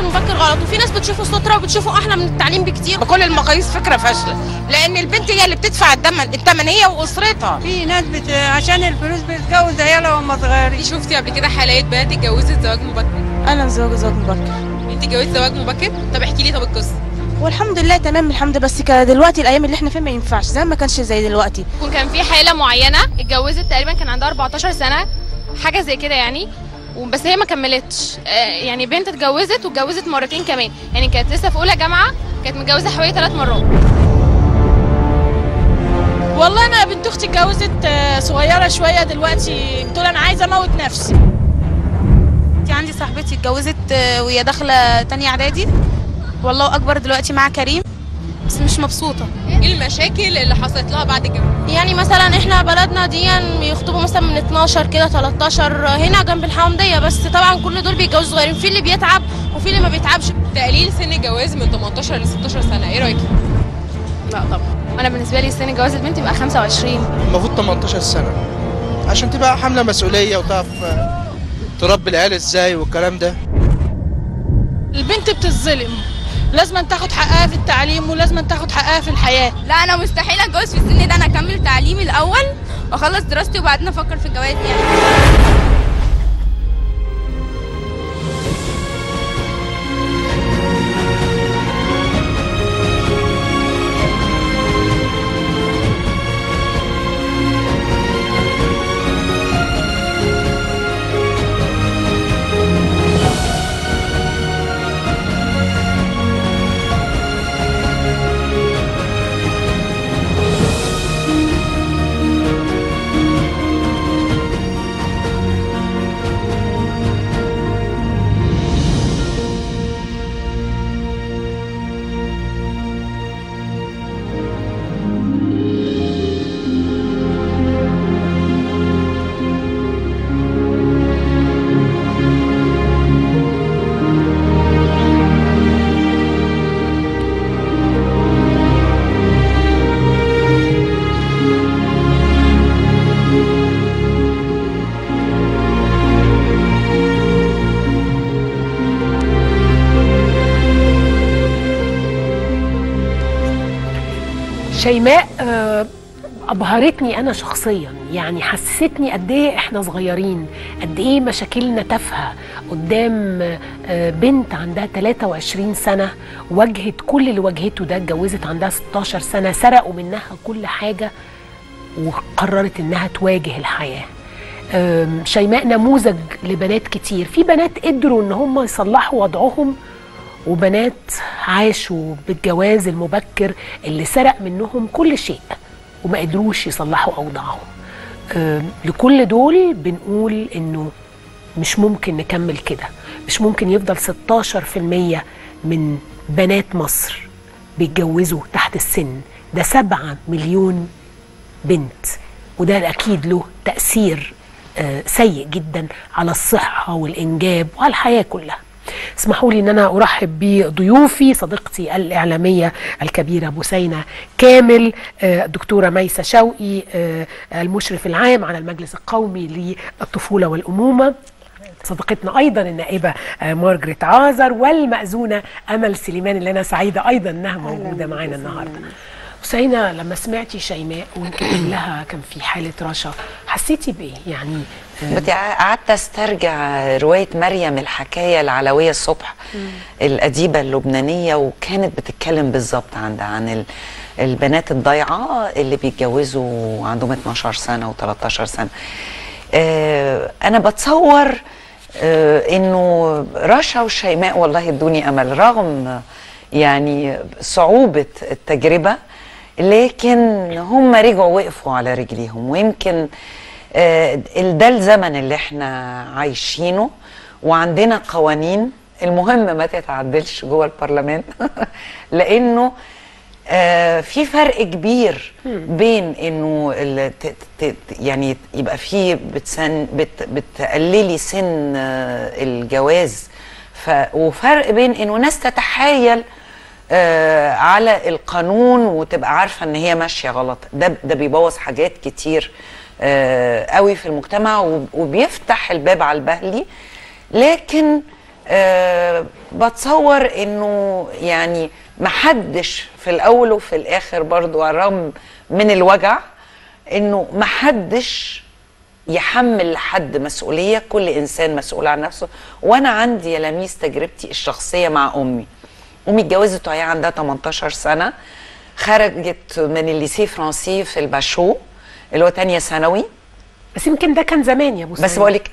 المبكر غلط وفي ناس بتشوفه سترة وبتشوفه احلى من التعليم بكتير بكل المقاييس فكره فاشله لان البنت هي اللي بتدفع الثمن الثمن هي واسرتها في ناس بت... عشان الفلوس بتتجوز عيالها وهم صغيرين شفتي قبل كده حالات بنات اتجوزت زواج مبكر انا مزوجه زواج مبكر انت اتجوزتي زواج مبكر طب احكي لي طب القصه والحمد لله تمام الحمد بس ك- دلوقتي الايام اللي احنا فيها ما ينفعش زي ما كانش زي دلوقتي يكون كان في حاله معينه اتجوزت تقريبا كان عندها 14 سنه حاجه زي كده يعني بس هي ما كملتش آه، يعني بنت اتجوزت واتجوزت مرتين كمان يعني كانت لسه في اولى جامعه كانت متجوزه حوالي ثلاث مرات والله انا بنت اختي اتجوزت آه، صغيره شويه دلوقتي بتقول انا عايزه اموت نفسي في عندي صاحبتي اتجوزت آه، وهي داخله تانية اعدادي والله اكبر دلوقتي مع كريم بس مش مبسوطه ايه المشاكل اللي حصلت لها بعد الجواز يعني مثلا احنا بلدنا دي يخطبوا مثلا من 12 كده 13 هنا جنب الحومديه بس طبعا كل دول بيتجوزوا صغيرين في اللي بيتعب وفي اللي ما بيتعبش تقليل سن الجواز من 18 ل 16 سنه ايه رايك لا طبعا انا بالنسبه لي سن جواز البنت يبقى 25 المفروض 18 سنة عشان تبقى حاملة مسؤولية وتعرف آه، تربي العيال ازاي والكلام ده البنت بتتظلم لازم تاخد حقها في التعليم ولازم تاخد حقها في الحياه لا انا مستحيل اتجوز في السن ده انا اكمل تعليمي الاول واخلص دراستي وبعدين افكر في الجواز يعني شيماء آه، ابهرتني انا شخصيا يعني حسستني قد ايه احنا صغيرين قد ايه مشاكلنا تافهه قدام آه، بنت عندها 23 سنه واجهت كل اللي واجهته ده اتجوزت عندها 16 سنه سرقوا منها كل حاجه وقررت انها تواجه الحياه آم، شيماء نموذج لبنات كتير في بنات قدروا ان هم يصلحوا وضعهم وبنات عاشوا بالجواز المبكر اللي سرق منهم كل شيء وما قدروش يصلحوا اوضاعهم آم، لكل دول بنقول انه مش ممكن نكمل كده مش ممكن يفضل 16% من بنات مصر بيتجوزوا تحت السن ده 7 مليون بنت وده اكيد له تاثير آه، سيء جدا على الصحه والانجاب وعلى الحياه كلها اسمحوا لي ان انا ارحب بضيوفي صديقتي الاعلاميه الكبيره بوسينه كامل آه، الدكتوره ميسه شوقي آه، المشرف العام على المجلس القومي للطفوله والامومه صديقتنا ايضا النائبه آه، مارجريت عازر والمأذونه امل سليمان اللي انا سعيده ايضا انها موجوده معانا النهارده حسينة لما سمعتي شيماء ويمكن قبلها كان في حالة رشا حسيتي بإيه؟ يعني آه، بدي قعدت استرجع روايه مريم الحكايه العلويه الصبح الاديبه اللبنانيه وكانت بتتكلم بالظبط عن عن ال- البنات الضايعه اللي بيتجوزوا عندهم 12 سنه و13 سنه آه، انا بتصور آه، انه رشا وشيماء والله ادوني امل رغم يعني صعوبه التجربه لكن هم رجعوا وقفوا على رجليهم ويمكن آه، ده الزمن اللي احنا عايشينه وعندنا قوانين المهم ما تتعدلش جوه البرلمان لانه آه، في فرق كبير بين انه ال- ت- ت- يعني يبقى في بتسن بت بتقللي سن آه، الجواز ف وفرق بين انه ناس تتحايل آه، على القانون وتبقى عارفه ان هي ماشيه غلط ده ده بيبوظ حاجات كتير آه، قوي في المجتمع وب- وبيفتح الباب على البهلي لكن أه بتصور انه يعني محدش في الاول وفي الاخر برضو على الرغم من الوجع انه محدش يحمل لحد مسؤوليه كل انسان مسؤول عن نفسه وانا عندي يا لميس تجربتي الشخصيه مع امي امي اتجوزت وهي عندها 18 سنه خرجت من الليسيه فرانسي في الباشو اللي هو تانية ثانوي بس يمكن ده كان زمان يا ابو بس سليم. بقول لك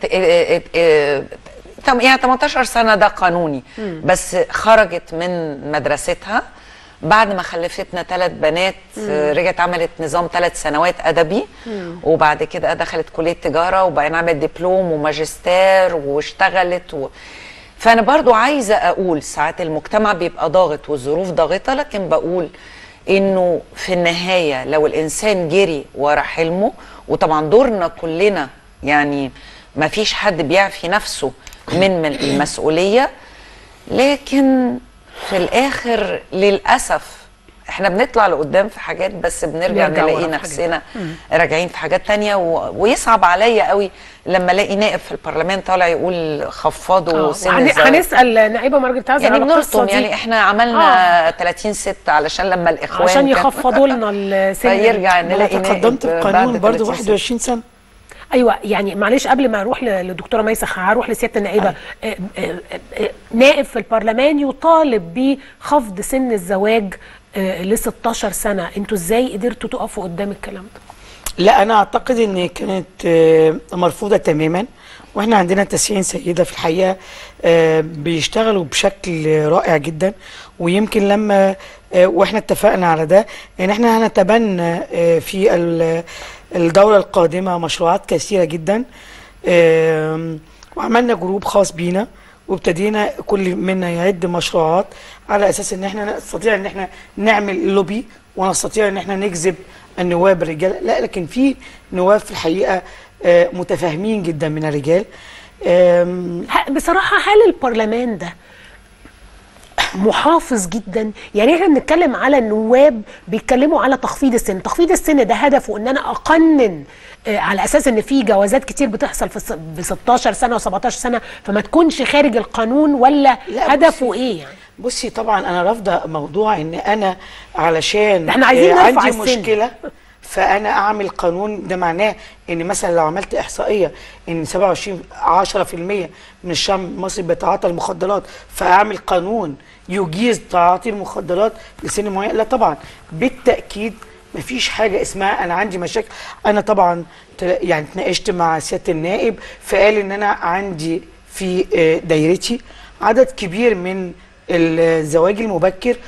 يعني 18 سنه ده قانوني مم. بس خرجت من مدرستها بعد ما خلفتنا ثلاث بنات مم. آه، رجعت عملت نظام ثلاث سنوات ادبي مم. وبعد كده دخلت كليه تجاره وبعدين عملت دبلوم وماجستير واشتغلت و... فانا برضو عايزه اقول ساعات المجتمع بيبقى ضاغط والظروف ضاغطه لكن بقول انه في النهايه لو الانسان جري ورا حلمه وطبعا دورنا كلنا يعني ما فيش حد بيعفي نفسه من من المسؤوليه لكن في الاخر للاسف احنا بنطلع لقدام في حاجات بس بنرجع نرجع ورا نلاقي في نفسنا حاجات. مم. راجعين في حاجات تانية و... ويصعب عليا قوي لما الاقي نائب في البرلمان طالع يقول خفضوا آه، سن وهن- الزواج هنسال نائبه مارجريت هازر يعني على القصه بنرسم دي يعني احنا عملنا 30 ست علشان لما الاخوان عشان كان- يخفضوا لنا السن فيرجع أنا نلاقي نائب تقدمت بعد بقانون برضو 30 ست. 21 سنه ايوه يعني معلش قبل ما اروح ل- للدكتوره ميسه هروح لسياده النائبه آه، آه، آه، نائب في البرلمان يطالب بخفض سن الزواج ل 16 سنه انتوا ازاي قدرتوا تقفوا قدام الكلام ده لا انا اعتقد ان كانت آه، مرفوضه تماما واحنا عندنا 90 سيده في الحقيقه آه، بيشتغلوا بشكل رائع جدا ويمكن لما آه، واحنا اتفقنا على ده ان احنا هنتبنى آه، في ال- الدوره القادمه مشروعات كثيره جدا آم، وعملنا جروب خاص بينا وابتدينا كل منا يعد مشروعات على اساس ان احنا نستطيع ان احنا نعمل لوبي ونستطيع ان احنا نجذب النواب الرجال لا لكن في نواب في الحقيقه آه، متفاهمين جدا من الرجال آم، ه- بصراحه هل البرلمان ده محافظ جدا يعني احنا بنتكلم على النواب بيتكلموا على تخفيض السن تخفيض السن ده هدفه ان انا اقنن آه، على اساس ان في جوازات كتير بتحصل في الس- ب 16 سنه و17 سنه فما تكونش خارج القانون ولا لا، هدفه بصي- ايه يعني بصي طبعا انا رافضه موضوع ان انا علشان احنا عايزين آه، نرفع عندي السن. مشكله فانا اعمل قانون ده معناه ان مثلا لو عملت احصائيه ان 27 10% من الشعب المصري بيتعاطى المخدرات فاعمل قانون يجيز تعاطي المخدرات لسن معين لا طبعا بالتاكيد مفيش حاجه اسمها انا عندي مشاكل انا طبعا تلا- يعني اتناقشت مع سياده النائب فقال ان انا عندي في آه، دايرتي عدد كبير من الزواج المبكر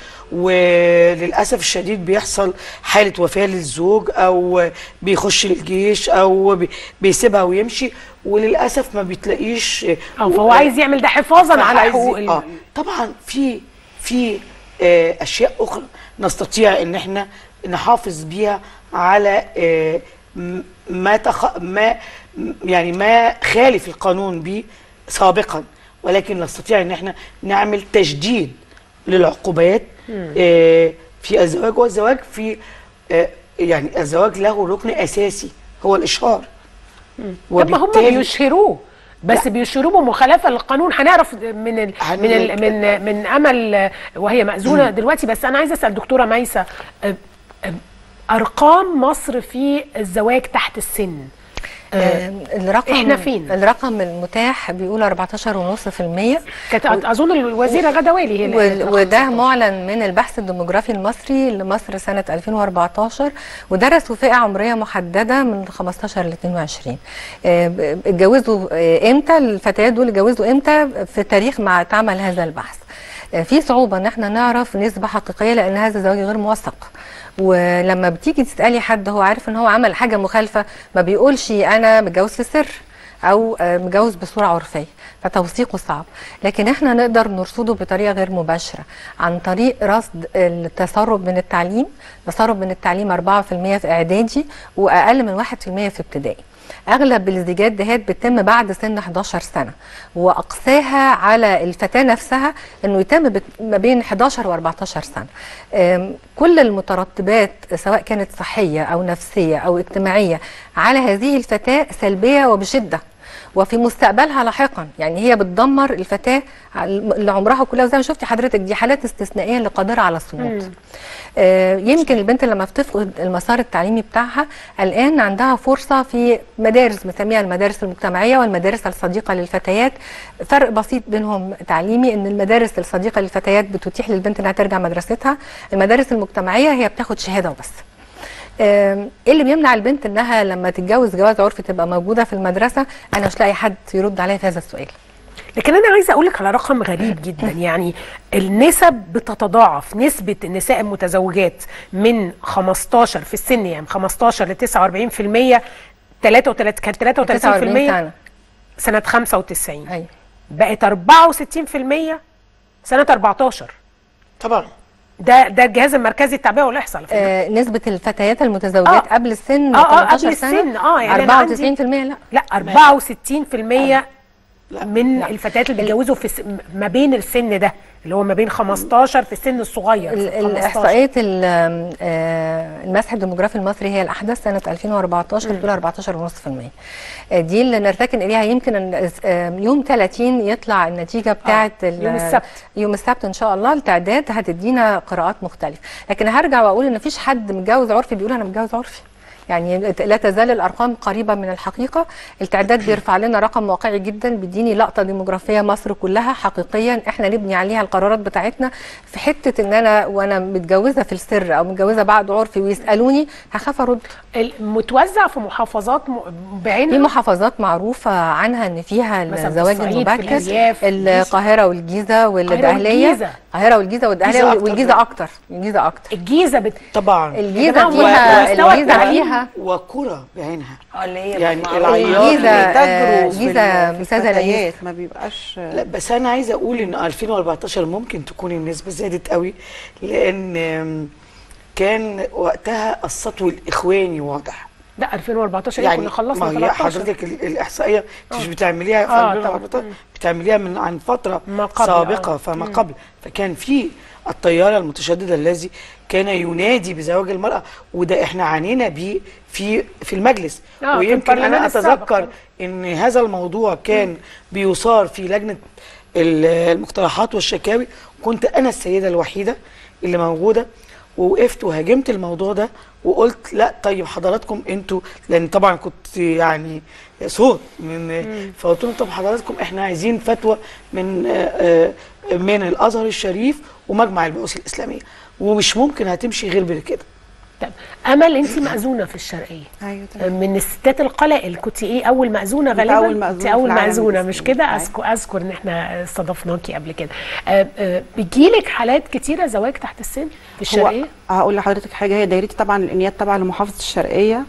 وللاسف الشديد بيحصل حاله وفاه للزوج او بيخش الجيش او بي- بيسيبها ويمشي وللاسف ما بتلاقيش أو فهو عايز يعمل ده حفاظاً على فعايز- حقوق ال- اه طبعا في في آه اشياء اخرى نستطيع ان احنا نحافظ بيها على آه م- ما تخ... ما م- يعني ما خالف القانون به سابقا ولكن نستطيع ان احنا نعمل تجديد للعقوبات مم. آه في الزواج والزواج في آه يعني الزواج له ركن اساسي هو الاشهار طب ما هم وبالتالي- بيشهروه بس بيشهروه بمخالفه للقانون هنعرف من ال من ال من من امل وهي مأذونه دلوقتي بس انا عايزه اسال دكتوره ميسه أ- أ- ارقام مصر في الزواج تحت السن آه، الرقم احنا فين؟ الرقم المتاح بيقول 14.5% كانت اظن الوزيره غدا والي هي اللي وال- قالت وده معلن من البحث الديموغرافي المصري لمصر سنة 2014 ودرسوا فئة عمرية محددة من 15 ل 22 آه، ب- اتجوزوا آه، امتى الفتيات دول اتجوزوا امتى في تاريخ ما اتعمل هذا البحث آه، في صعوبة ان احنا نعرف نسبة حقيقية لان هذا الزواج غير موثق ولما بتيجي تسألي حد هو عارف ان هو عمل حاجة مخالفة ما بيقولش انا متجوز في السر او آه، متجوز بصوره عرفيه فتوثيقه صعب لكن احنا نقدر نرصده بطريقه غير مباشره عن طريق رصد التسرب من التعليم تسرب من التعليم 4% في اعدادي واقل من 1% في ابتدائي اغلب الزيجات دهات بتتم بعد سن 11 سنه واقصاها على الفتاه نفسها انه يتم بت- ما بين 11 و 14 سنه أم، كل المترتبات سواء كانت صحيه او نفسيه او اجتماعيه على هذه الفتاه سلبيه وبشده وفي مستقبلها لاحقا يعني هي بتدمر الفتاه اللي عمرها كلها وزي ما شفتي حضرتك دي حالات استثنائيه اللي قادره على الصمود مم. آه، يمكن البنت لما بتفقد المسار التعليمي بتاعها الان عندها فرصه في مدارس بنسميها المدارس المجتمعيه والمدارس الصديقه للفتيات فرق بسيط بينهم تعليمي ان المدارس الصديقه للفتيات بتتيح للبنت انها ترجع مدرستها المدارس المجتمعيه هي بتاخد شهاده وبس آم، ايه اللي بيمنع البنت انها لما تتجوز جواز عرفي تبقى موجوده في المدرسه انا مش لاقي حد يرد عليا في هذا السؤال لكن انا عايزه اقول لك على رقم غريب جدا يعني النسب بتتضاعف نسبه النساء المتزوجات من 15 في السن يعني من 15 ل 49% 33 كانت 33% سنة. سنه 95 ايوه بقت 64% سنه 14 طبعا ده ده الجهاز المركزي التعبئه والاحصاء على فكرة. آه نسبه الفتيات المتزوجات آه. قبل السن اه اه 18 قبل سنة السن اه يعني أنا عندي- 94% لا لا 64% من الفتيات اللي بيتجوزوا في س- ما بين السن ده اللي هو ما بين 15 في السن الصغير ال- 15. الاحصائيه ال- آه، المسح الديموغرافي المصري هي الاحدث سنه 2014 بتقول 14.5% آه، دي اللي نرتكن اليها يمكن أن آه، يوم 30 يطلع النتيجه بتاعه ال- يوم السبت. يوم السبت ان شاء الله التعداد هتدينا قراءات مختلفه لكن هرجع واقول ان مفيش حد متجوز عرفي بيقول انا متجوز عرفي يعني لا تزال الارقام قريبه من الحقيقه التعداد بيرفع لنا رقم واقعي جدا بيديني لقطه ديموغرافيه مصر كلها حقيقيا احنا نبني عليها القرارات بتاعتنا في حته ان انا وانا متجوزه في السر او متجوزه بعد عرفي ويسالوني هخاف ارد متوزع في محافظات م- بعينها في محافظات معروفه عنها ان فيها مثلا في الزواج الصعيد، في المبكر الأرياف، في القاهره والجيزه والدقهليه والجيزة. القاهره والجيزه والدقهليه الجيزة أكتر. والجيزه اكتر الجيزه اكتر الجيزه بت... طبعا الجيزه جماعة، فيها مستوى الجيزه التعليم فيها وكرة بعينها اه اللي هي يعني معروفة. العيار الجيزه آه، بيتاجروا في الجيزه ال- في استاذه لميس الفتيات ما بيبقاش لا بس انا عايزه اقول ان 2014 ممكن تكون النسبه زادت قوي لان آم، كان وقتها السطو الاخواني واضح لا 2014 يعني كنا خلصنا ما هي 13 حضرتك ال- الاحصائيه مش بتعمليها في آه، 2014 بتعمليها من عن فتره ما قبل، سابقه آه. فما مم. قبل فكان في التيار المتشدد الذي كان ينادي بزواج المراه وده احنا عانينا بيه في في المجلس آه، في ويمكن البرلمان انا السابق. اتذكر ان هذا الموضوع كان بيثار في لجنه ال- المقترحات والشكاوي كنت انا السيده الوحيده اللي موجوده ووقفت وهاجمت الموضوع ده وقلت لا طيب حضراتكم انتوا لان طبعا كنت يعني صوت من فقلت لهم طب حضراتكم احنا عايزين فتوى من آه، آه، من الازهر الشريف ومجمع البحوث الاسلاميه ومش ممكن هتمشي غير بكده طب امل انت مأذونه في الشرقيه ايوه تمام من الستات القلائل كنت ايه اول مأذونه كنت غالبا أول مأذونة كنت في اول العالم مأذونه مش الإسلامي. كده أيوة. اذكر اذكر ان احنا استضفناكي قبل كده آه، آه، بيجيلك حالات كتيره زواج تحت السن في الشرقيه هو هقول لحضرتك حاجه هي دايرتي طبعا الانيات تابعه لمحافظه الشرقيه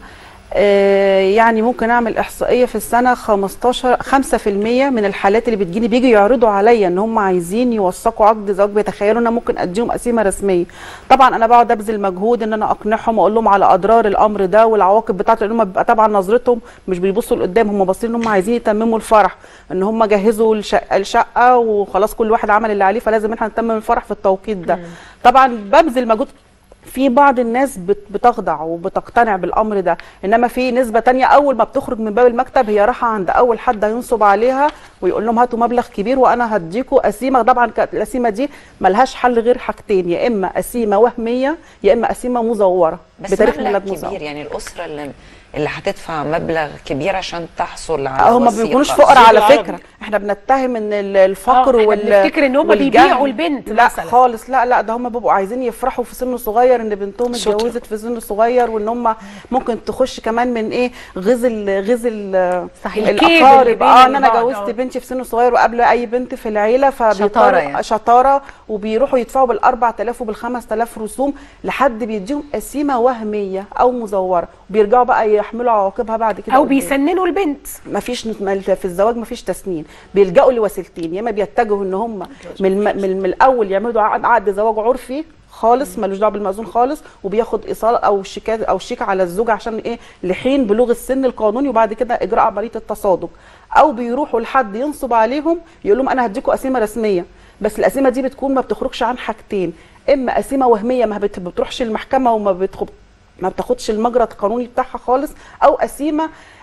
آه، يعني ممكن اعمل احصائيه في السنه 15 5% من الحالات اللي بتجيني بيجوا يعرضوا عليا ان هم عايزين يوثقوا عقد زواج بيتخيلوا ان انا ممكن اديهم قسيمه رسميه طبعا انا بقعد ابذل مجهود ان انا اقنعهم واقول لهم على اضرار الامر ده والعواقب بتاعته لان هم بيبقى طبعا نظرتهم مش بيبصوا لقدام هم باصين ان هم عايزين يتمموا الفرح ان هم جهزوا الشقه الشقه وخلاص كل واحد عمل اللي عليه فلازم احنا نتمم الفرح في التوقيت ده طبعا ببذل مجهود في بعض الناس بت- بتخضع وبتقتنع بالامر ده انما في نسبه تانية اول ما بتخرج من باب المكتب هي رايحه عند اول حد هينصب عليها ويقول لهم هاتوا مبلغ كبير وانا هديكوا قسيمه طبعا كانت القسيمه دي ملهاش حل غير حاجتين يا اما قسيمه وهميه يا اما قسيمه مزوره بس بتاريخ مبلغ ميلاد كبير مزور يعني الاسره اللي اللي هتدفع مبلغ كبير عشان تحصل على هم ما وثيقة. بيكونوش فقراء على فكره احنا بنتهم ان ال- الفقر آه، إحنا وال بنفتكر إن هم والجهل. بيبيعوا البنت لا مثلاً. خالص لا لا ده هم بيبقوا عايزين يفرحوا في سن صغير ان بنتهم شاطر. اتجوزت في سن صغير وان هم ممكن تخش كمان من ايه غزل غزل صحيح. الكيد اللي الاقارب بين اه ان انا البعض، جوزت آه. بنتي في سن صغير وقبل اي بنت في العيله شطارة فبيضطروا يعني. شطاره وبيروحوا يدفعوا بال 4000 وبال 5000 رسوم لحد بيديهم قسيمه وهميه او مزوره بيرجعوا بقى يحملوا عواقبها بعد كده او قدام. بيسننوا البنت ما فيش في الزواج ما فيش تسنين بيلجأوا لوسيلتين يا اما بيتجهوا ان هم من, الم- من, من الاول يعملوا عقد, عقد زواج عرفي خالص ملوش دعوه بالمأذون خالص وبياخد ايصال او شيكات او شيك على الزوج عشان ايه لحين بلوغ السن القانوني وبعد كده اجراء عمليه التصادق او بيروحوا لحد ينصب عليهم يقول لهم انا هديكوا قسيمه رسميه بس القسيمه دي بتكون ما بتخرجش عن حاجتين اما قسيمه وهميه ما بت- بتروحش المحكمه وما بتخب ما بتاخدش المجرى القانوني بتاعها خالص او قسيمه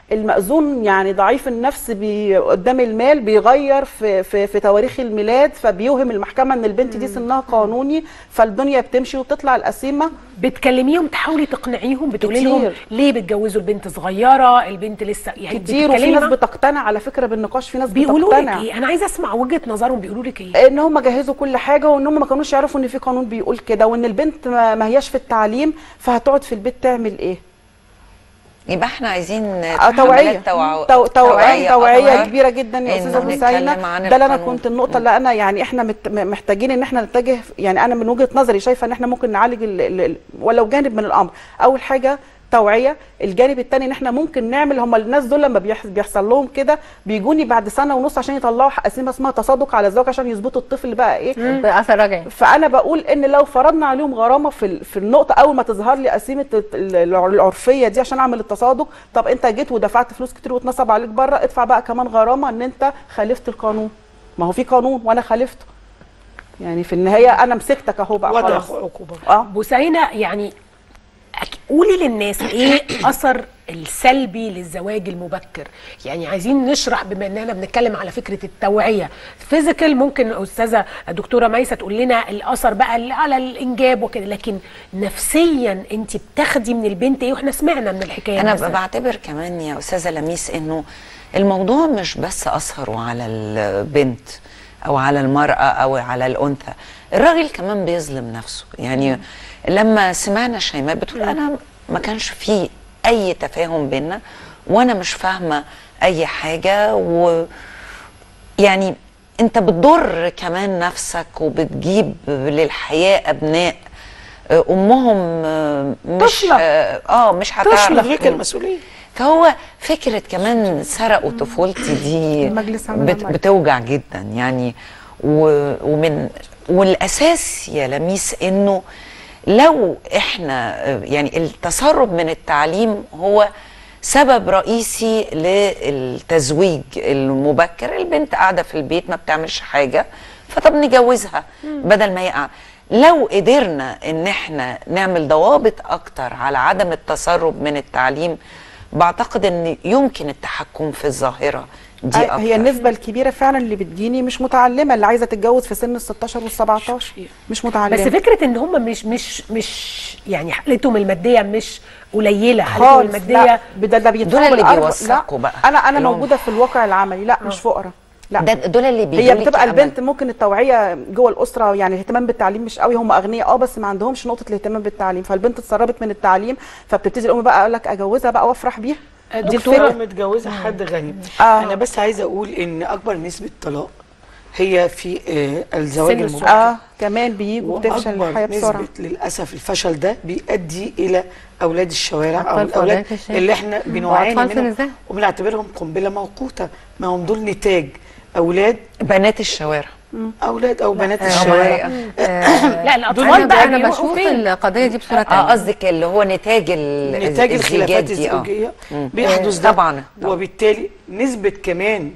المأذون يعني ضعيف النفس بي قدام المال بيغير في, في, في تواريخ الميلاد فبيوهم المحكمة ان البنت دي سنها قانوني فالدنيا بتمشي وتطلع القسيمة بتكلميهم تحاولي تقنعيهم بتقولي كتير. لهم ليه بتجوزوا البنت صغيره البنت لسه يعني كتير وفي بتتكلمي ناس معاهم؟ بتقتنع على فكرة بالنقاش في ناس بيقولوا لك بتقتنع ايه انا عايزه اسمع وجهه نظرهم بيقولوا لك ايه ان هم جهزوا كل حاجه وان هم ما كانوش يعرفوا ان في قانون بيقول كده وان البنت ما ما هياش في التعليم فهتقعد في البيت تعمل ايه يبقى احنا عايزين آه، توعيه حملات توع... تو- توعيه توعيه أكبر كبيره جدا يا إنه استاذه نتكلم حسينه عن ده اللي انا القانون. كنت النقطه اللي انا يعني احنا مت- م- محتاجين ان احنا نتجه يعني انا من وجهه نظري شايفه ان احنا ممكن نعالج ال- ال- ال- ولو جانب من الامر اول حاجه توعيه الجانب الثاني ان احنا ممكن نعمل هم الناس دول لما بيح- بيحصل لهم كده بيجوني بعد سنه ونص عشان يطلعوا قسيمه اسمها تصادق على الزواج عشان يظبطوا الطفل بقى ايه باثر رجعي فانا بقول ان لو فرضنا عليهم غرامه في ال- في النقطه اول ما تظهر لي قسيمه الت- ال- الع- العرفيه دي عشان اعمل التصادق طب انت جيت ودفعت فلوس كتير واتنصب عليك بره ادفع بقى كمان غرامه ان انت خالفت القانون ما هو في قانون وانا خالفته يعني في النهايه انا مسكتك اهو بقى وضع خلاص عقوبه اه بوسينة يعني أك- قولي للناس ايه اثر السلبي للزواج المبكر يعني عايزين نشرح بما اننا بنتكلم على فكره التوعيه فيزيكال ممكن استاذه دكتوره ميسه تقول لنا الاثر بقى اللي على الانجاب وكده لكن نفسيا انت بتاخدي من البنت ايه واحنا سمعنا من الحكايه انا مثلاً. بعتبر كمان يا استاذه لميس انه الموضوع مش بس اثره على البنت او على المراه او على الانثى الراجل كمان بيظلم نفسه يعني لما سمعنا شيماء بتقول انا ما كانش في اي تفاهم بينا وانا مش فاهمه اي حاجه و يعني انت بتضر كمان نفسك وبتجيب للحياه ابناء آه، امهم آه، مش طفلة. اه آه، مش هتعرف تدرك المسؤوليه فهو فكره كمان سرقوا طفولتي دي المجلس عمل بت عمل. بتوجع جدا يعني و ومن والاساس يا لميس انه لو احنا آه، يعني التسرب من التعليم هو سبب رئيسي للتزويج المبكر البنت قاعده في البيت ما بتعملش حاجه فطب نجوزها بدل ما يقع لو قدرنا ان احنا نعمل ضوابط اكتر على عدم التسرب من التعليم بعتقد ان يمكن التحكم في الظاهره دي أي- اكتر هي النسبه الكبيره فعلا اللي بتجيني مش متعلمه اللي عايزه تتجوز في سن ال 16 وال 17 مش متعلمه بس فكره ان هم مش مش مش يعني حالتهم الماديه مش قليله حالتهم خالص الماديه لا ده ده بيدفعوا دول اللي بالأربع- بيوثقوا لا، بقى. انا انا اللي هم- موجوده في الواقع العملي لا مش فقراء لا ده دول اللي هي بيدولك بتبقى أمل. البنت ممكن التوعيه جوه الاسره يعني الاهتمام بالتعليم مش قوي هم اغنياء اه بس ما عندهمش نقطه الاهتمام بالتعليم فالبنت اتسربت من التعليم فبتبتدي الام بقى اقول لك اجوزها بقى وافرح بيها دي دكتوره الفكره متجوزه حد غني آه. انا بس عايزه اقول ان اكبر نسبه طلاق هي في آه الزواج سن المبكر اه كمان بيجوا بتفشل واكبر الحياه بسرعه نسبه للاسف الفشل ده بيؤدي الى اولاد الشوارع او أطفال في الاولاد ولاية الشارع. اللي احنا بنعاني وأطفال في منهم نزاع. وبنعتبرهم قنبله موقوته ما هم دول نتاج اولاد بنات الشوارع اولاد او بنات آه، الشوارع آه، لا انا الاطفال بقى انا بيروحوا بشوف فين؟ القضيه دي بصوره اه تانية قصدك اللي هو نتاج ال- نتاج الزيجات الخلافات دي، آه. الزوجيه مم. بيحدث آه، ده طبعا وبالتالي نسبه كمان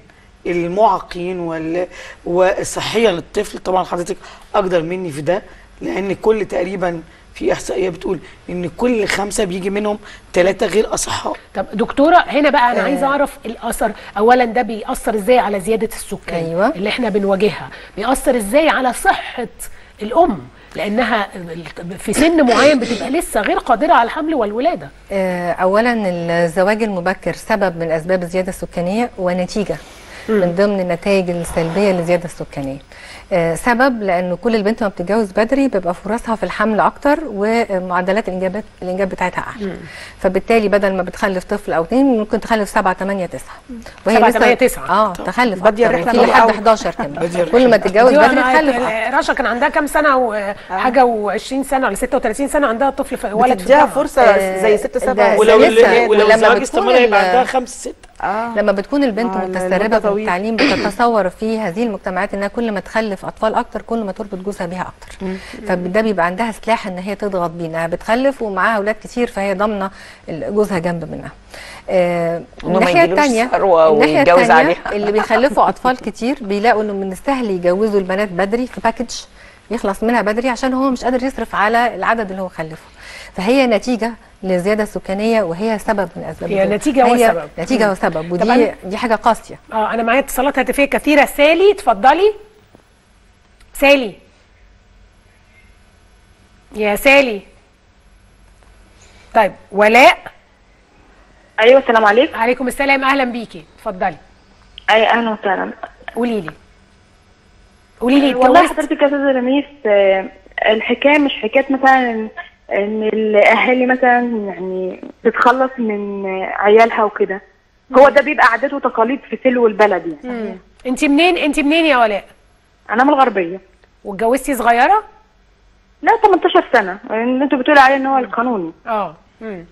المعاقين وال والصحيه للطفل طبعا حضرتك اقدر مني في ده لان كل تقريبا في احصائيه بتقول ان كل خمسه بيجي منهم ثلاثه غير اصحاء طب دكتوره هنا بقى انا آه. عايزه اعرف الاثر اولا ده بيأثر ازاي على زياده السكان أيوة. اللي احنا بنواجهها بيأثر ازاي على صحه الام لانها في سن معين بتبقى لسه غير قادره على الحمل والولاده آه، اولا الزواج المبكر سبب من اسباب الزياده السكانيه ونتيجه من ضمن النتائج السلبيه للزياده السكانيه آه، سبب لان كل البنت ما بتتجوز بدري بيبقى فرصها في الحمل اكتر ومعدلات الانجابات الانجاب بتاعتها اعلى فبالتالي بدل ما بتخلف طفل او اثنين ممكن تخلف سبعة ثمانية تسعة سبعة، لسه- تمانية، تسعة. اه تخلف بادية اكتر الرحلة في من لحد الأول. 11 كمان بادية كل ما تتجوز دي بدري أنا- تخلف أكتر. رشا كان عندها كام سنه وحاجه و20 سنه ولا 36 سنه عندها طفل في ولد في بتديها الجامعة. فرصه آه، زي ست ده سبع ولو لسه. ولو ولما الزواج بتكون استمر يبقى ال- عندها خمس ست اه لما بتكون البنت آه، متسربه المدة في طويلة. التعليم بتتصور في هذه المجتمعات انها كل ما تخلف اطفال اكتر كل ما تربط جوزها بيها اكتر فده بيبقى عندها سلاح ان هي تضغط بيه انها بتخلف ومعاها اولاد كتير فهي ضامنه ال- جوزها جنب منها آه إنه ما الناحيه يجيلوش الثانيه ثروة الناحيه ويتجوز الثانيه عليها. اللي بيخلفوا اطفال كتير بيلاقوا انه من السهل يجوزوا البنات بدري في باكج يخلص منها بدري عشان هو مش قادر يصرف على العدد اللي هو خلفه فهي نتيجه للزياده السكانيه وهي سبب من اسباب هي الجو. نتيجة هي وسبب. نتيجه مم. وسبب طب ودي أنا- دي حاجه قاسيه اه انا معايا اتصالات هاتفيه كثيره سالي اتفضلي سالي يا سالي طيب ولاء ايوه السلام عليكم عليكم السلام اهلا بيكي اتفضلي اي اهلا وسهلا قولي لي قولي لي والله اتجوزت حضرتك يا استاذه رميس آه، الحكايه مش حكايه مثلا ان الاهالي مثلا يعني تتخلص من عيالها وكده هو ده بيبقى عادات وتقاليد في سلو البلد يعني انت منين انت منين يا ولاء انا من الغربيه واتجوزتي صغيره لا 18 سنه اللي انتوا بتقولوا عليه ان هو القانوني اه مم.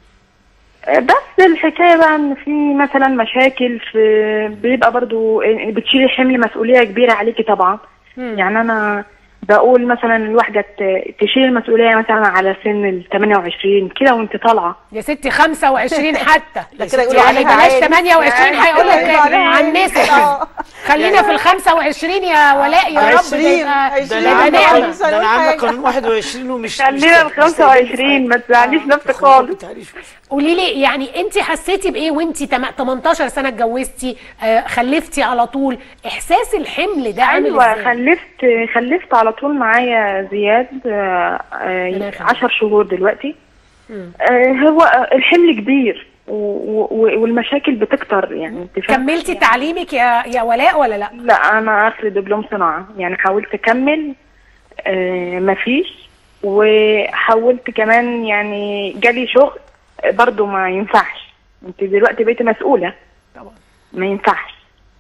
بس الحكايه بقى ان في مثلا مشاكل في بيبقى برضو بتشيلي حمل مسؤوليه كبيره عليكي طبعا يعني انا بقول مثلا الواحده ت- تشيل المسؤوليه مثلا على سن ال 28 كده وانت طالعه يا ستي 25 حتى ده كده يقولوا يعني عليها بلاش عادي. 28 يعني هيقول لك يقولوا عليها عن عادي. الناس آه. خلينا في ال 25 يا ولاء يا رب 20 تبقى ده تبقى انا نعمه عامله ده انا عامله قانون 21 ومش خلينا ال 25 ما تزعليش نفسك خالص قولي لي يعني انت حسيتي بايه وانت 18 سنه اتجوزتي آه خلفتي على طول احساس الحمل ده عامل ايوه ازاي خلفت خلفت على طول معايا زياد آه، آه، 10 شهور دلوقتي مم. آه، هو آه، الحمل كبير و- و- والمشاكل بتكتر يعني انت فاهمة؟ كملتي تعليمك يا يا ولاء ولا لا لا انا اخر دبلوم صناعه يعني حاولت اكمل آه مفيش وحاولت كمان يعني جالي شغل آه، برضو ما ينفعش انت دلوقتي بقيتي مسؤوله طبعا ما ينفعش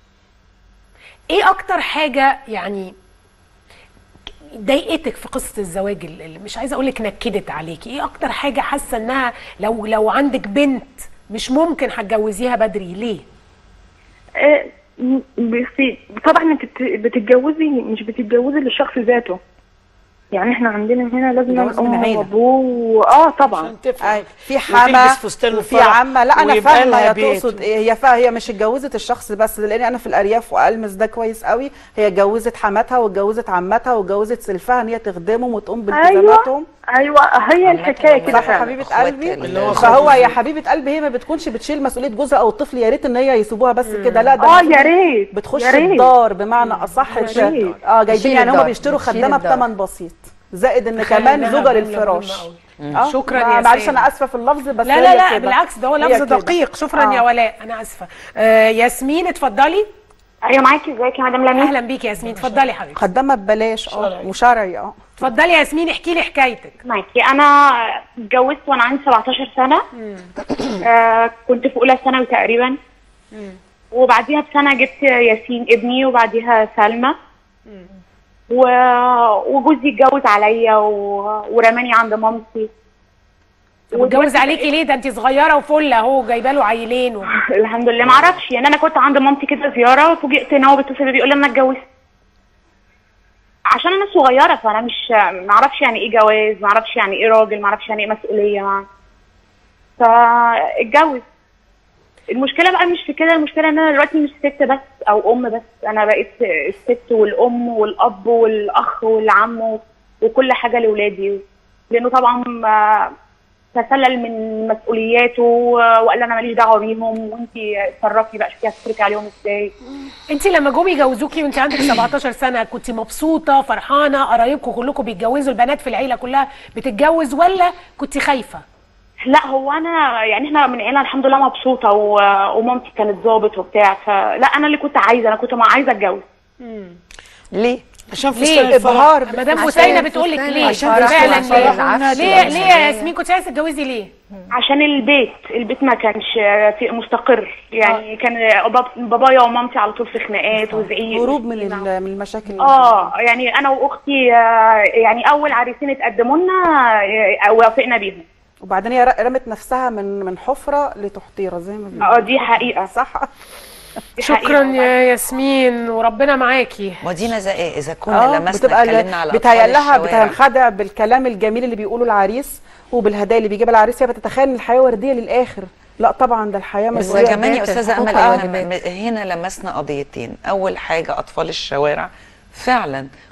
ايه اكتر حاجه يعني ضايقتك في قصه الزواج اللي مش عايزه اقول لك نكدت عليكي ايه اكتر حاجه حاسه انها لو لو عندك بنت مش ممكن هتجوزيها بدري ليه آه، م- بس طبعا انت بت- بتتجوزي مش بتتجوزي للشخص ذاته يعني احنا عندنا هنا لازم جواز من ام عيلة. وابوه اه طبعا أي، في حما وتلبس فستان وفي الفرح عمه لا انا ويبقى فاهمه لها هي بيت. تقصد ايه هي فا هي مش اتجوزت الشخص بس لان انا في الارياف والمس ده كويس قوي هي اتجوزت حماتها واتجوزت عمتها واتجوزت سلفها ان هي تخدمهم وتقوم بالتزاماتهم ايوه هي الحكايه كده صح يا فعلا. حبيبه قلبي اللي هو فهو خالد يا حبيبه قلبي هي ما بتكونش بتشيل مسؤوليه جوزها او الطفل يا ريت ان هي يسيبوها بس كده لا ده اه المفروض يا ريت بتخش يا ريت. الدار بمعنى اصح يا ت- ريت. اه جايبين بتشيل يعني هم الدار، بيشتروا بتشيل خدامه الدار. بثمن بسيط زائد ان تخيل كمان إنها زوجة جملة للفراش مهمة أوي. شكراً يا معلش سامي. انا اسفه في اللفظ بس لا هي لا لا كده. بالعكس ده هو هي لفظ كده. دقيق شكرا آه. يا ولاء انا اسفه آه ياسمين اتفضلي ايوه معاكي ازيك يا مدام لميس اهلا بيكي يا ياسمين اتفضلي حبيبتي خدامه ببلاش اه وشرعي اه اتفضلي يا ياسمين احكي لي حكايتك معاكي انا اتجوزت وانا عندي 17 سنه آه كنت في اولى ثانوي تقريبا وبعديها بسنه جبت ياسين ابني وبعديها سلمى و... وجوزي اتجوز عليا و... ورماني عند مامتي واتجوز عليكي ليه ده انت صغيره وفله اهو جايبه له عيلين و... الحمد لله ما اعرفش يعني انا كنت عند مامتي كده زياره فوجئت ان هو بيتصل بي بيقول لي انا اتجوزت عشان انا صغيره فانا مش ما اعرفش يعني ايه جواز ما اعرفش يعني ايه راجل ما اعرفش يعني ايه مسؤوليه ما فاتجوز المشكله بقى مش في كده المشكله ان انا دلوقتي مش ست بس او ام بس انا بقيت الست والام والاب والاخ والعم وكل حاجه لاولادي لانه طبعا آه، تسلل من مسؤولياته وقال لي انا ماليش دعوه بيهم وانت اتصرفي بقى شوفي هتصرفي عليهم ازاي انت لما جم يجوزوكي وانت عندك 17 سنه كنت مبسوطه فرحانه قرايبكم كلكم بيتجوزوا البنات في العيله كلها بتتجوز ولا كنت خايفه لا هو انا يعني احنا من عيله الحمد لله مبسوطه و- ومامتي كانت ظابط وبتاع فلا انا اللي كنت عايزه انا كنت ما عايزه اتجوز ليه عشان ليه ابهار مدام عشان حسينه بتقول لك فستان ليه عشان فعلا عشان ليه العفش ليه والعشان. ليه يا ياسمين كنت عايزه تتجوزي ليه عشان البيت البيت ما كانش في مستقر يعني كان باب- بابايا ومامتي على طول في خناقات وزعيق هروب من ال- من المشاكل اه يعني انا واختي آه، يعني اول عريسين اتقدموا لنا آه، وافقنا بيهم وبعدين هي ر- رمت نفسها من من حفره لتحطيره زي ما بيقولوا اه دي حقيقه صح شكرا يا ياسمين وربنا معاكي ودينا زي ايه اذا كنا اه لمسنا بتبقى اتكلمنا على بتهيأ اطفال لها الشوارع بتنخدع بالكلام الجميل اللي بيقوله العريس وبالهدايا اللي بيجيبها العريس هي بتتخيل ان الحياه ورديه للاخر لا طبعا ده الحياه بس مسؤوليه كمان يا استاذه امل آه. احنا م- هنا لمسنا قضيتين اول حاجه اطفال الشوارع فعلا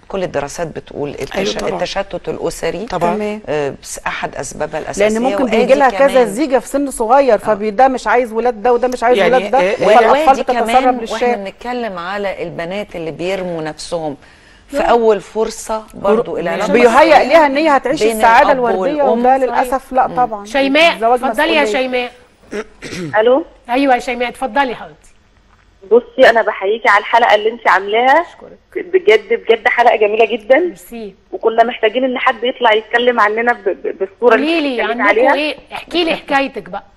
كل الدراسات بتقول التش... طبعاً. التشتت الاسري طبعاً. تمام. آه، بس احد اسبابها الاساسيه لان ممكن وآدي بيجي لها كذا كمان- زيجه في سن صغير فده مش عايز ولاد ده وده مش عايز يعني ولاد ده آه، فالاطفال والوادي بتتسرب كمان واحنا للشارع بنتكلم على البنات اللي بيرموا نفسهم في اول فرصه برضو العلاقه بيهيأ الصحية ليها ان هي هتعيش بين السعاده الأب الورديه والأم. وده للاسف لا طبعا شيماء الزواج اتفضلي يا مسؤولية. شيماء الو ايوه يا شيماء اتفضلي يا حبيبتي بصي انا بحييكي على الحلقه اللي انت عاملاها بجد بجد حلقه جميله جدا ميرسي وكنا محتاجين ان حد يطلع يتكلم عننا ب- ب- بالصوره قولي لي بتتكلمي عندكم ايه احكي لي حكايتك بقى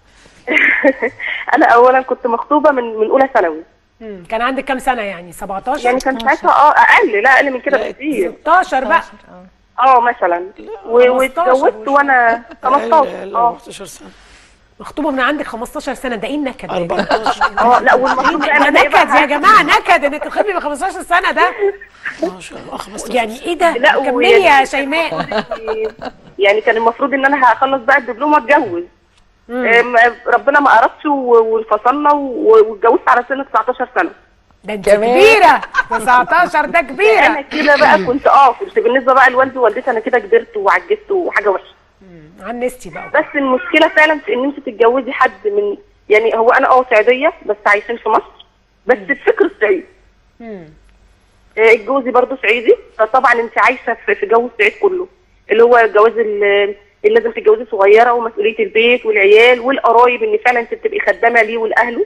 انا اولا كنت مخطوبه من من اولى ثانوي مم. كان عندك كام سنه يعني 17 يعني كان ساعتها اه اقل لا اقل من كده بكتير 16 بقى اه مثلا و- واتجوزت وانا 15 اه 15 سنه مخطوبه من عندك 15 سنه ده ايه النكد ده؟ 14 اه لا والمفروض ده انا نكد يا جماعه نكد انك تخطبي من 15 سنه ده ما شاء الله 15 يعني ايه ده؟ لا كملي ويعني- يا شيماء يعني كان المفروض ان انا هخلص بقى الدبلوم واتجوز آم، ربنا ما اردش و- وانفصلنا و- واتجوزت على سن 19 سنه ده انت كبيره 19 ده كبيره انا كده بقى كنت اه كنت بالنسبه بقى لوالدي ووالدتي انا كده كبرت وعجزت وحاجه وحشه عنستي بقى بس المشكله فعلا في ان انت تتجوزي حد من يعني هو انا اه صعيديه بس عايشين في مصر بس الفكر الصعيدي آه، جوزي برضه صعيدي فطبعا انت عايشه في في جو الصعيد كله اللي هو جواز ال- اللي لازم تتجوزي صغيره ومسؤوليه البيت والعيال والقرايب ان فعلا انت بتبقي خدامه ليه ولاهله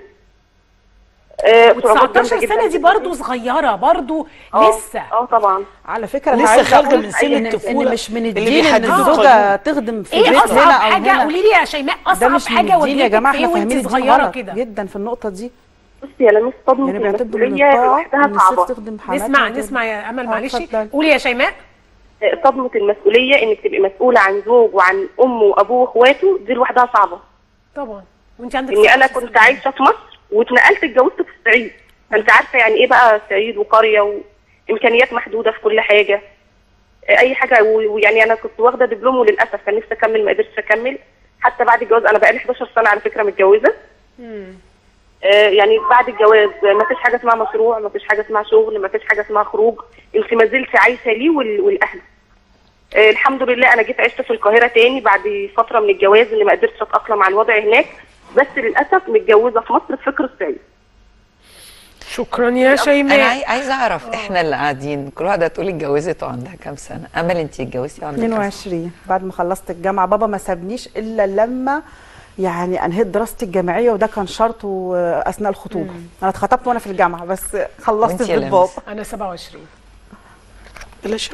آه، صعوبات جامدة و19 جداً سنه دي جداً. برضو صغيره برضو آه، لسه اه طبعا على فكره أنا لسه عايزة خارجه أقول من سن إن- الطفوله إن مش من اللي الدين ان بيحددوا الزوجه القانون. تخدم في ايه بيت اصعب هنا او حاجه هنا قولي لي يا شيماء ده اصعب مش من حاجه الدين يا جماعه واجهتك في احنا ايه فاهمين وانت الدين صغيره غلط كده جدا في النقطه دي بصي يا لميس صدمه يعني بيعتبروا ان المسؤوليه الطاعه لوحدها ان الست صعبه تخدم حماتها نسمع وكده. نسمع يا امل آه، معلش اتفضلي. قولي يا شيماء صدمه المسؤوليه انك تبقي مسؤوله عن زوج وعن امه وابوه واخواته دي لوحدها صعبه طبعا وانت عندك اني انا 16 كنت عايشه في مصر واتنقلت اتجوزت في الصعيد فانت عارفه يعني ايه بقى صعيد وقريه وامكانيات محدوده في كل حاجه اي حاجه و- ويعني انا كنت واخده دبلوم وللاسف كان نفسي اكمل ما قدرتش اكمل حتى بعد الجواز انا بقالي 11 سنه على فكره متجوزه آه، يعني بعد الجواز ما فيش حاجه اسمها مشروع ما فيش حاجه اسمها شغل ما فيش حاجه اسمها خروج انت ما زلت عايشه ليه وال- والاهل آه، الحمد لله انا جيت عشت في القاهره تاني بعد فتره من الجواز اللي ما قدرتش اتاقلم على الوضع هناك بس للاسف متجوزه في مصر في فكر الصعيد شكرا يا شيماء انا عاي- عايزه اعرف احنا اللي قاعدين كل واحده تقول اتجوزت وعندها كام سنه امل انت اتجوزتي وعندك كام سنه 22 بعد ما خلصت الجامعه بابا ما سابنيش الا لما يعني انهيت دراستي الجامعيه وده كان شرطه آه، اثناء الخطوبه انا اتخطبت وانا في الجامعه بس خلصت وانتي في يا بيت بابا انا 27 ليش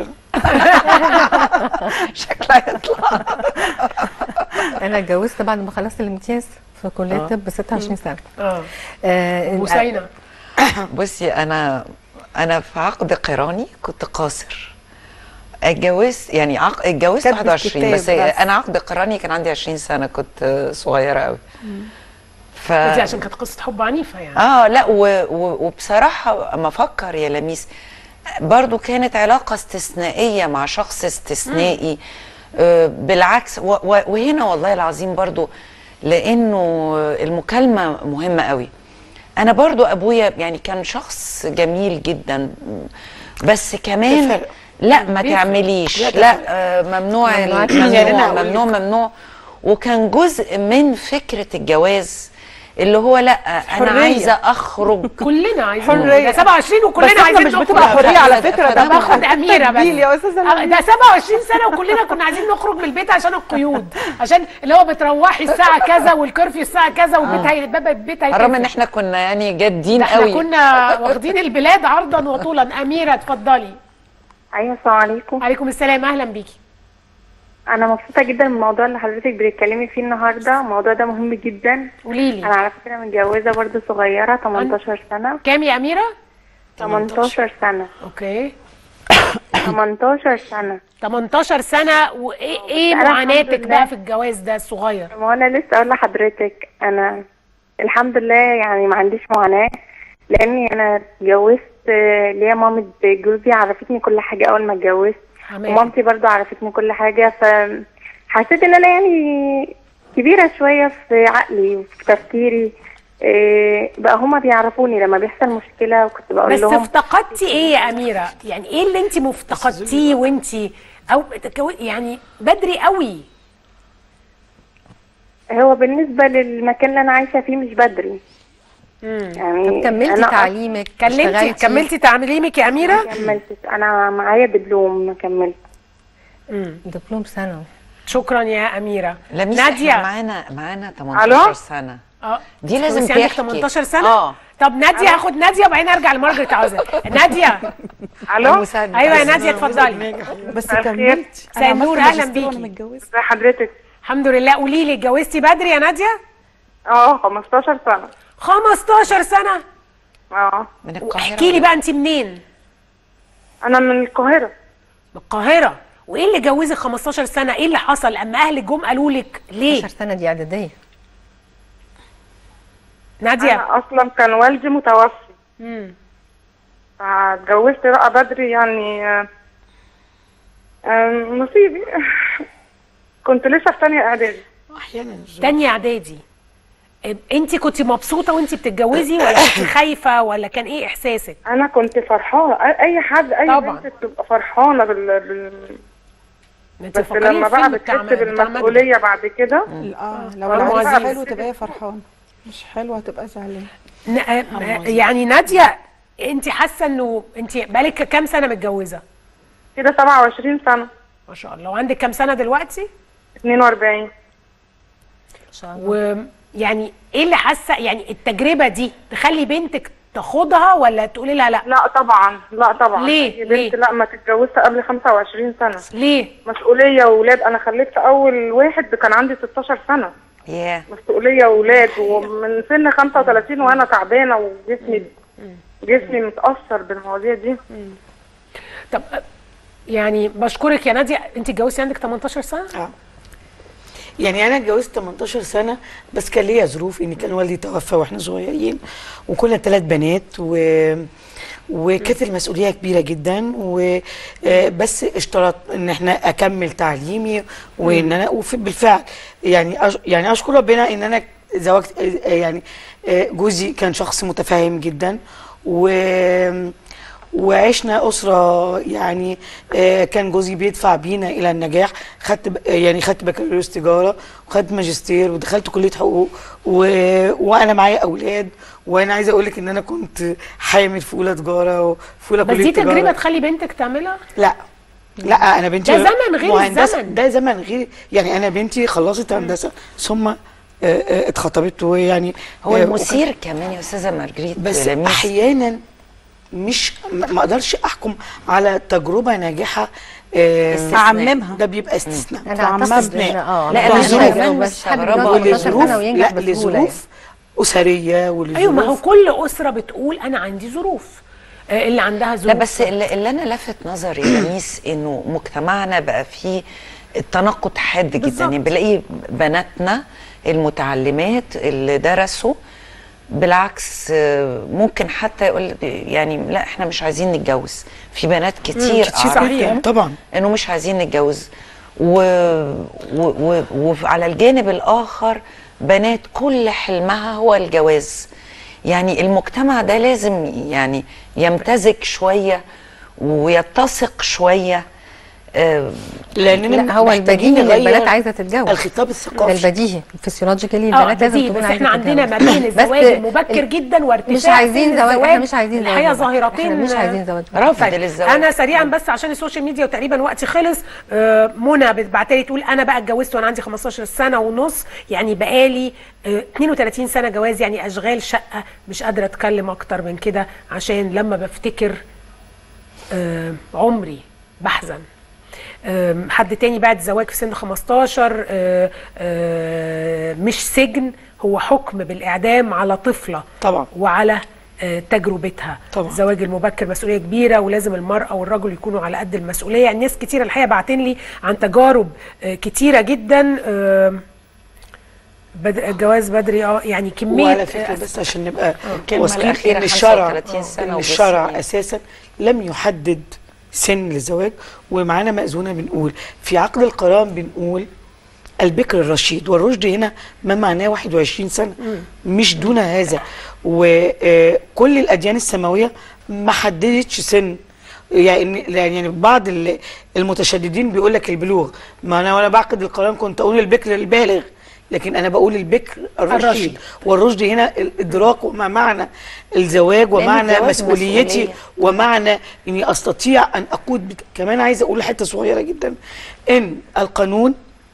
شكلها يطلع انا اتجوزت بعد ما خلصت الامتياز في كليه آه. طب 26 سنه اه آه وسينا بصي انا انا في عقد قراني كنت قاصر اتجوزت يعني عق... اتجوزت كاتب 21 بس, الكتاب بس. انا عقد قراني كان عندي 20 سنه كنت صغيره قوي ف دي عشان كانت قصه حب عنيفه يعني اه لا و... و... وبصراحه اما افكر يا لميس برضو كانت علاقه استثنائيه مع شخص استثنائي آه بالعكس و... و... وهنا والله العظيم برضو لانه المكالمه مهمه قوي انا برضو ابويا يعني كان شخص جميل جدا بس كمان بيفرق. لا ما بيفرق. تعمليش لا، ده لا فرق. آه ممنوع ممنوع ممنوع يعني أنا هقول ممنوع ممنوع وكان جزء من فكره الجواز اللي هو لا انا حرية. عايزه اخرج كلنا عايزين حرية. ده 27 بس وكلنا احنا عايزين مش نخرج بتبقى حريه على فكره ده ده باخد اميره بس تكبيل يا استاذه آه، ده 27 سنه وكلنا كنا عايزين نخرج من البيت عشان القيود عشان اللي هو بتروحي الساعه كذا والكرفيو الساعه كذا والبيت هي باب البيت هي رغم ان احنا كنا يعني جادين ده احنا قوي كنا واخدين البلاد عرضا وطولا اميره اتفضلي ايوه السلام عليكم عليكم السلام اهلا بيكي انا مبسوطه جدا من الموضوع اللي حضرتك بتتكلمي فيه النهارده الموضوع ده مهم جدا قولي لي انا على فكره متجوزه برضو صغيره 18 سنه كام يا اميره 18 سنه اوكي 18 سنه 18 سنه وايه ايه أنا الحمد معاناتك لله. بقى في الجواز ده الصغير ما انا لسه اقول لحضرتك انا الحمد لله يعني ما عنديش معاناه لاني انا اتجوزت آه، ليا مامة جوزي عرفتني كل حاجه اول ما اتجوزت تمام. ومامتي برضو عرفتني كل حاجه فحسيت ان انا يعني كبيره شويه في عقلي وفي تفكيري إيه بقى هما بيعرفوني لما بيحصل مشكله وكنت بقول بس لهم افتقدتي ايه يا اميره يعني ايه اللي انت مفتقدتيه وانت او تكو- يعني بدري قوي هو بالنسبه للمكان اللي انا عايشه فيه مش بدري يعني طب كملتي أنا تعليمك كلمتي اشتغلتي؟ كملتي تعليمك يا اميره ما كملتش انا معايا دبلوم ما كملت دبلوم ثانوي شكرا يا اميره لميس ناديه احنا معانا معانا ألو؟ 18 سنه اه دي لازم بس عندك تحكي 18 سنه اه طب ناديه هاخد ناديه وبعدين ارجع لمارجريت عاوزه ناديه الو ايوه يا ناديه اتفضلي بس مساء الخير. كملتي مساء النور اهلا بيكي متجوزه ازي حضرتك الحمد لله قولي لي اتجوزتي بدري يا ناديه اه 15 سنه 15 سنه اه من القاهره احكي لي بقى انت منين انا من القاهره من القاهره وايه اللي جوزك 15 سنه ايه اللي حصل اما اهلك جم قالوا لك ليه 15 سنه دي اعداديه ناديه انا اصلا كان والدي متوفي امم فاتجوزت بقى بدري يعني آه، آه، نصيبي كنت لسه في ثانيه اعدادي احيانا تانية اعدادي انت كنت مبسوطه وانت بتتجوزي ولا كنت خايفه ولا كان ايه احساسك انا كنت فرحانه أي- اي حد اي طبعا. بنت بتبقى فرحانه بال, بال... انت بس فكريني لما في بقى فيلم بتاع بتحس م- بتاع مجدي. بالمسؤوليه بعد كده اه لو خلاص العريس بقى حلو بتسيب- تبقى فرحان مش حلو هتبقى زعلان ن- آه، يعني ناديه انت حاسه انه انت بقالك كام سنه متجوزه كده 27 سنه ما شاء الله وعندك كام سنه دلوقتي 42 ان شاء الله ويعني ايه اللي حاسه يعني التجربه دي تخلي بنتك تاخدها ولا تقولي لها لا لا طبعا لا طبعا ليه؟ أي بنت لا ما تتجوزش قبل 25 سنه ليه مسؤوليه واولاد انا خلفت اول واحد كان عندي 16 سنه ياه مسؤوليه واولاد ومن سن 35 وانا تعبانه وجسمي جسمي متاثر بالمواضيع دي طب يعني بشكرك يا ناديه انت اتجوزتي عندك 18 سنه اه يعني انا اتجوزت 18 سنه بس كان ليا ظروف ان كان والدي توفى واحنا صغيرين وكنا ثلاث بنات و وكانت المسؤوليه كبيره جدا وبس اشترط ان احنا اكمل تعليمي وان انا وفي- بالفعل يعني أش يعني اشكر ربنا ان انا زوجت آه، يعني آه، جوزي كان شخص متفاهم جدا و وعشنا أسرة يعني آه، كان جوزي بيدفع بينا إلى النجاح خدت ب- يعني خدت بكالوريوس تجارة وخدت ماجستير ودخلت كلية حقوق و... وأنا معايا أولاد وأنا عايزة أقول لك إن أنا كنت حامل في أولى تجارة وفي أولى بس كلية دي تجارة تجربه تخلي بنتك تعملها لا لا انا بنتي ده زمن غير مهندسة. الزمن. ده زمن غير يعني انا بنتي خلصت هندسه ثم آه، آه، اتخطبت ويعني هو آه، المثير كمان يا استاذه مارجريت بس لميس. احيانا مش ما ما اقدرش احكم على تجربه ناجحه آه، استثناء. أعممها. ده بيبقى استثناء انا اعتقد استثناء. إن- اه لا، أنا لظروف. كمان مستغربة حد بيتجوز 18 سنه وينجح لا بسهوله يعني. لظروف اسريه ولظروف ايوه ما هو كل اسره بتقول انا عندي ظروف آه، اللي عندها ظروف لا بس اللي, اللي انا لفت نظري يا لميس انه مجتمعنا بقى فيه التناقض حاد جدا بالظبط. يعني بلاقي بناتنا المتعلمات اللي درسوا بالعكس آه، ممكن حتى يقول يعني لا احنا مش عايزين نتجوز في بنات كتير كتير اعرفهم طبعا انه مش عايزين نتجوز و... و... و... وعلى الجانب الاخر بنات كل حلمها هو الجواز يعني المجتمع ده لازم يعني يمتزج شويه ويتسق شويه آه، لاننا لا هو محتاجين البديهي ان نغير البنات عايزه تتجوز الخطاب ده الثقافي البديهي الفسيولوجيكالي اه البنات لازم بديهي تكون بس عايزه احنا عندنا ما تتجوز. بين بس الزواج المبكر ال- جدا وارتفاع مش عايزين سن زواج احنا الزواج مش عايزين زواج الحقيقه بقى. ظاهرتين احنا مش عايزين زواج رفض طيب للزواج انا سريعا بس عشان السوشيال ميديا وتقريبا وقتي خلص آه، منى بتبعتلي تقول انا بقى اتجوزت وانا عندي 15 سنه ونص يعني بقالي آه، 32 سنه جواز يعني اشغال شقه مش قادره اتكلم اكتر من كده عشان لما بفتكر آه، عمري بحزن آم، حد تاني بعد زواج في سن 15 آه، آه، مش سجن هو حكم بالإعدام على طفلة طبعا وعلى آه، تجربتها طبعا. الزواج المبكر مسؤولية كبيرة ولازم المرأة والرجل يكونوا على قد المسؤولية يعني ناس كتير الحقيقة بعتين لي عن تجارب آه، كتيرة جدا آم، بد... الجواز بدري اه يعني كمية وعلى فكره بس عشان نبقى الكلمة واثقين الأخيرة ان الشرع 35 سنة ان وجسم الشرع يعني. اساسا لم يحدد سن للزواج ومعانا مأذونه بنقول في عقد القران بنقول البكر الرشيد والرشد هنا ما معناه 21 سنه مش دون هذا وكل الاديان السماويه ما حددتش سن يعني يعني بعض ال- المتشددين بيقول لك البلوغ ما انا وانا بعقد القران كنت اقول البكر البالغ لكن انا بقول البكر الرشيد الرشيد. والرشد هنا الادراك وما معنى الزواج لأن ومعنى الزواج مسؤوليتي مسؤولية. ومعنى اني استطيع ان اقود بك. كمان عايزه اقول حته صغيره جدا ان القانون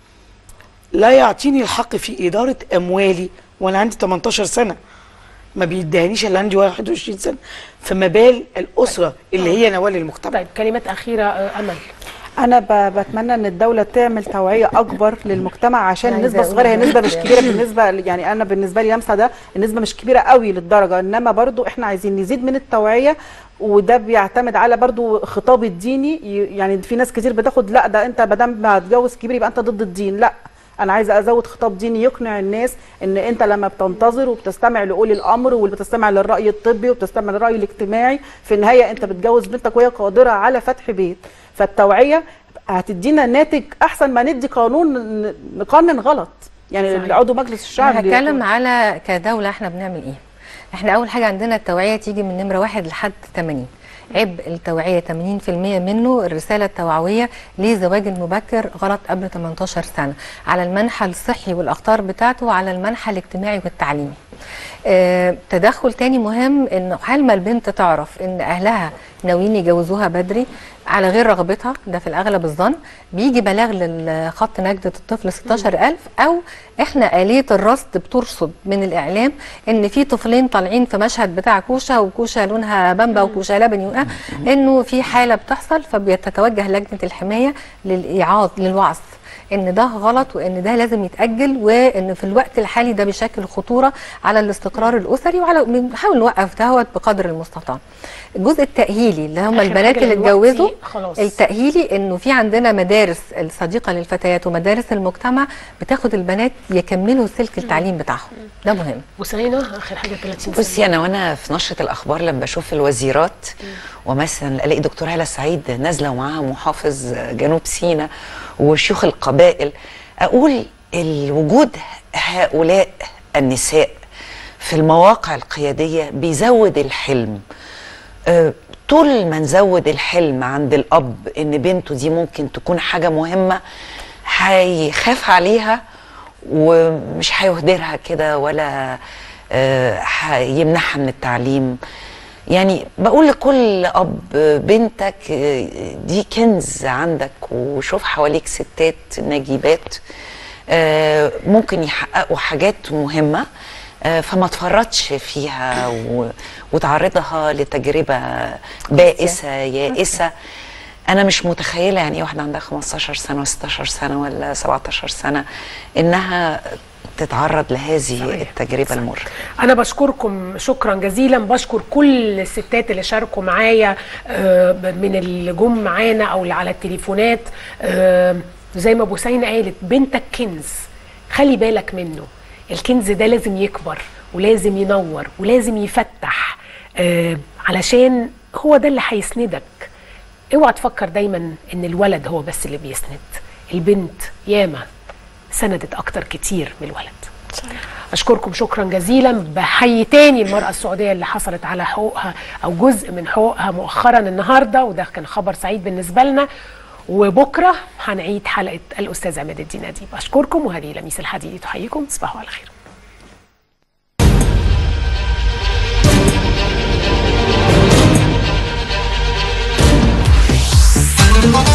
لا يعطيني الحق في اداره اموالي وانا عندي 18 سنه ما بيديهانيش الا عندي 21 سنه فما بال الاسره اللي هي نوال المجتمع طيب كلمات اخيره آه، امل انا ب- بتمنى ان الدوله تعمل توعيه اكبر للمجتمع عشان عايزة النسبه أقول صغيره هي نسبه مش حاجة. كبيره بالنسبه ل- يعني انا بالنسبه لي لمسه ده النسبه مش كبيره قوي للدرجه انما برضو احنا عايزين نزيد من التوعيه وده بيعتمد على برضو خطاب الديني ي- يعني في ناس كتير بتاخد لا ده انت ما دام هتجوز كبير يبقى انت ضد الدين لا انا عايزه ازود خطاب ديني يقنع الناس ان انت لما بتنتظر وبتستمع لاولي الامر وبتستمع للراي الطبي وبتستمع للراي الاجتماعي في النهايه انت بتجوز بنتك وهي قادره على فتح بيت فالتوعيه هتدينا ناتج احسن ما ندي قانون ن- نقنن غلط يعني صحيح. عضو مجلس الشعب انا اللي هتكلم يقول- على كدوله احنا بنعمل ايه احنا اول حاجه عندنا التوعيه تيجي من نمره واحد لحد 80 عبء التوعيه 80% منه الرساله التوعويه لزواج المبكر غلط قبل 18 سنه على المنحى الصحي والاخطار بتاعته وعلى المنحى الاجتماعي والتعليمي آه، تدخل تاني مهم ان حال ما البنت تعرف ان اهلها ناويين يجوزوها بدري على غير رغبتها ده في الاغلب الظن بيجي بلاغ لخط نجدة الطفل 16000 او احنا آلية الرصد بترصد من الاعلام ان في طفلين طالعين في مشهد بتاع كوشه وكوشه لونها بامبا وكوشه لبني وآه، انه في حاله بتحصل فبيتتوجه لجنه الحمايه للايعاظ للوعظ ان ده غلط وان ده لازم يتاجل وان في الوقت الحالي ده بيشكل خطوره على الاستقرار الاسري وعلى بنحاول نوقف دهوت بقدر المستطاع الجزء التاهيلي اللي هم آخر البنات حاجة اللي دلوقتي اتجوزوا خلاص. التاهيلي انه في عندنا مدارس الصديقه للفتيات ومدارس المجتمع بتاخد البنات يكملوا سلك التعليم بتاعهم ده مهم بوسينه اخر حاجه 30 بصي انا وانا في نشره الاخبار لما بشوف الوزيرات ومثلا الاقي دكتور هاله سعيد نازله ومعاها محافظ جنوب سيناء وشيوخ القبائل اقول الوجود هؤلاء النساء في المواقع القياديه بيزود الحلم آه، طول ما نزود الحلم عند الاب ان بنته دي ممكن تكون حاجه مهمه هيخاف عليها ومش هيهدرها كده ولا آه، هيمنعها من التعليم يعني بقول لكل اب بنتك آه، دي كنز عندك وشوف حواليك ستات نجيبات آه، ممكن يحققوا حاجات مهمه آه، فما تفرطش فيها و- وتعرضها لتجربه بائسه يائسه انا مش متخيله يعني ايه واحده عندها 15 سنه و16 سنه ولا 17 سنه انها تتعرض لهذه التجربه المره انا بشكركم شكرا جزيلا بشكر كل الستات اللي شاركوا معايا آه، من اللي جم معانا او اللي على التليفونات آه، زي ما بوسينة قالت بنتك كنز خلي بالك منه الكنز ده لازم يكبر ولازم ينور ولازم يفتح آه، علشان هو ده اللي هيسندك اوعى تفكر دايما ان الولد هو بس اللي بيسند البنت ياما سندت اكتر كتير من الولد اشكركم شكرا جزيلا بحيي تاني المراه السعوديه اللي حصلت على حقوقها او جزء من حقوقها مؤخرا النهارده وده كان خبر سعيد بالنسبه لنا وبكره هنعيد حلقه الاستاذ عماد الدين اديب اشكركم وهذه لميس الحديدي تحييكم تصبحوا على خير